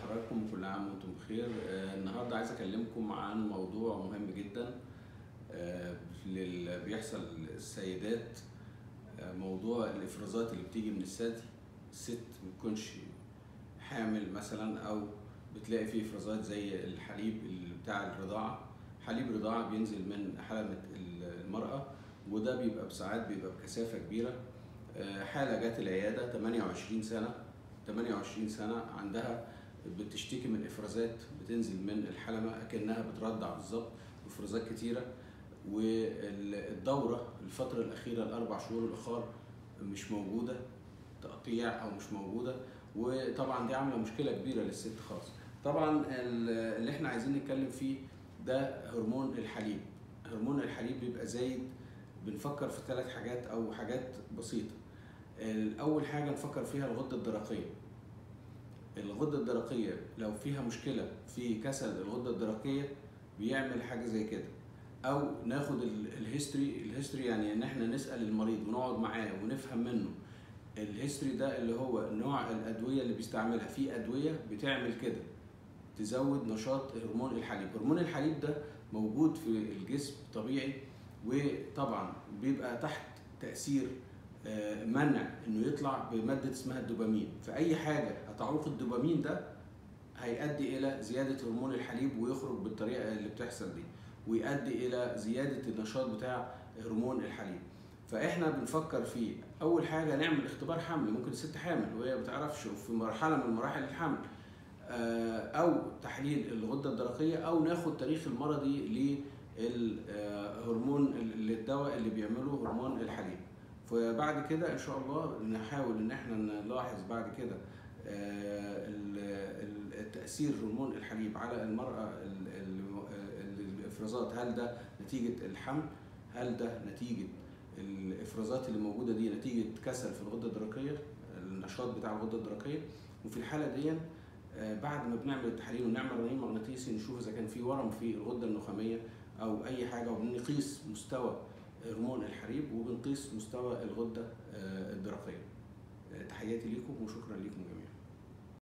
حضراتكم كل عام وانتم بخير آه، النهارده عايز اكلمكم عن موضوع مهم جدا آه، للي بيحصل للسيدات آه، موضوع الافرازات اللي بتيجي من الثدي الست ما بتكونش حامل مثلا او بتلاقي فيه افرازات زي الحليب اللي بتاع الرضاعه حليب رضاعه بينزل من حلمه المراه وده بيبقى بساعات بيبقى بكثافه كبيره آه، حاله جت العياده 28 سنه 28 سنه عندها بتشتكي من افرازات بتنزل من الحلمه اكنها بترضع بالظبط افرازات كتيره والدوره الفتره الاخيره الاربع شهور الاخر مش موجوده تقطيع او مش موجوده وطبعا دي عامله مشكله كبيره للست خالص طبعا اللي احنا عايزين نتكلم فيه ده هرمون الحليب هرمون الحليب بيبقى زايد بنفكر في ثلاث حاجات او حاجات بسيطه اول حاجه نفكر فيها الغده الدرقيه الغده الدرقيه لو فيها مشكله في كسل الغده الدرقيه بيعمل حاجه زي كده او ناخد الهيستوري الهيستوري يعني ان احنا نسال المريض ونقعد معاه ونفهم منه الهيستوري ده اللي هو نوع الادويه اللي بيستعملها في ادويه بتعمل كده تزود نشاط هرمون الحليب هرمون الحليب ده موجود في الجسم طبيعي وطبعا بيبقى تحت تاثير منع انه يطلع بماده اسمها الدوبامين فاي حاجه هتعوق الدوبامين ده هيؤدي الى زياده هرمون الحليب ويخرج بالطريقه اللي بتحصل دي ويؤدي الى زياده النشاط بتاع هرمون الحليب فاحنا بنفكر في اول حاجه نعمل اختبار حمل ممكن الست حامل وهي ما بتعرفش في مرحله من مراحل الحمل او تحليل الغده الدرقيه او ناخد تاريخ المرضي للهرمون للدواء اللي بيعمله هرمون الحليب فبعد كده ان شاء الله نحاول ان احنا نلاحظ بعد كده تاثير هرمون الحليب على المراه الافرازات هل ده نتيجه الحمل هل ده نتيجه الافرازات اللي موجوده دي نتيجه كسل في الغده الدرقيه النشاط بتاع الغده الدرقيه وفي الحاله دي بعد ما بنعمل التحاليل ونعمل رنين مغناطيسي نشوف اذا كان في ورم في الغده النخاميه او اي حاجه وبنقيس مستوى هرمون الحليب وبنقيس مستوى الغده الدرقيه تحياتي لكم وشكرا لكم جميعا